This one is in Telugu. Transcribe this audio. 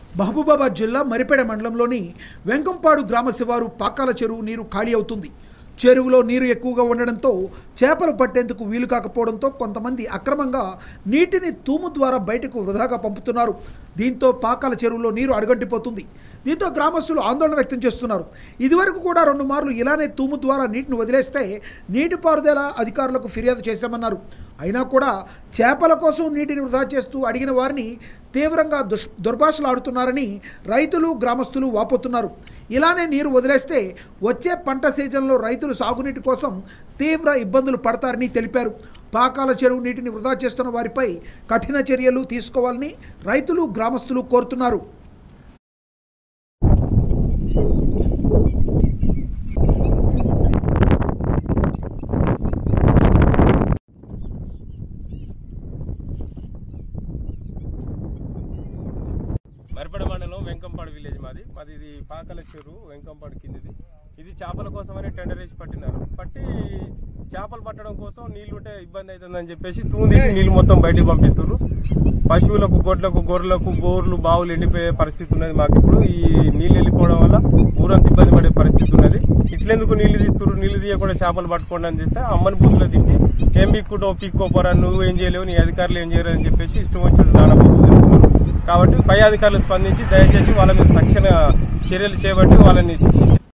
మహబూబాబాద్ జిల్లా మరిపేడ మండలంలోని వెంకంపాడు గ్రామ శివారు పాకాల చెరువు నీరు ఖాళీ అవుతుంది చెరువులో నీరు ఎక్కువగా ఉండడంతో చేపలు పట్టేందుకు వీలు కాకపోవడంతో కొంతమంది అక్రమంగా నీటిని తూము ద్వారా బయటకు వృధాగా పంపుతున్నారు దీంతో పాకాల చెరువులో నీరు అడుగంటిపోతుంది దీంతో గ్రామస్తులు ఆందోళన వ్యక్తం చేస్తున్నారు ఇదివరకు కూడా రెండు మార్లు ఇలానే తూము ద్వారా నీటిని వదిలేస్తే నీటిపారుదల అధికారులకు ఫిర్యాదు చేశామన్నారు అయినా కూడా చేపల కోసం నీటిని వృధా చేస్తూ అడిగిన వారిని తీవ్రంగా దుష్ దుర్భాషలాడుతున్నారని రైతులు గ్రామస్తులు వాపోతున్నారు ఇలానే నీరు వదిలేస్తే వచ్చే పంట సీజన్లో రైతులు సాగునీటి కోసం తీవ్ర ఇబ్బందులు పడతారని తెలిపారు పాకాల చెరువు నీటిని వృధా చేస్తున్న వారిపై కఠిన చర్యలు తీసుకోవాలని రైతులు గ్రామస్తులు కోరుతున్నారు మరిపడ మండలం వెంకంపాడు విలేజ్ మాది మాది ఇది పాకల చెరువు వెంకంపాడు కిందిది ఇది చేపల కోసమని టెండర్ వేసి పట్టినారు పట్టి చేపలు పట్టడం కోసం నీళ్లు ఉంటే ఇబ్బంది అవుతుందని చెప్పేసి తూము తీసి నీళ్లు మొత్తం బయటికి పంపిస్తున్నారు పశువులకు గొడ్లకు గొర్రెలకు బోర్లు బావులు ఎండిపోయే పరిస్థితి ఉన్నది మాకు ఇప్పుడు ఈ నీళ్ళు వెళ్ళిపోవడం వల్ల ఊరంతా ఇబ్బంది పడే పరిస్థితి ఉన్నది ఇట్లెందుకు నీళ్లు తీస్తున్నారు నీళ్లు తీయకుండా చేపలు పట్టుకోండి అని చేస్తే అమ్మని బూతులో తిట్టి ఏం పిక్కుంటావు పిక్కోపోరా నువ్వు ఏం చేయలేవు నీ అధికారులు ఏం చేయరు అని చెప్పేసి ఇష్టం వచ్చిన నాన్న బూతులు తిడుతున్నారు కాబట్టి పై అధికారులు స్పందించి దయచేసి వాళ్ళ మీద తక్షణ చర్యలు చేపట్టి వాళ్ళని శిక్షించి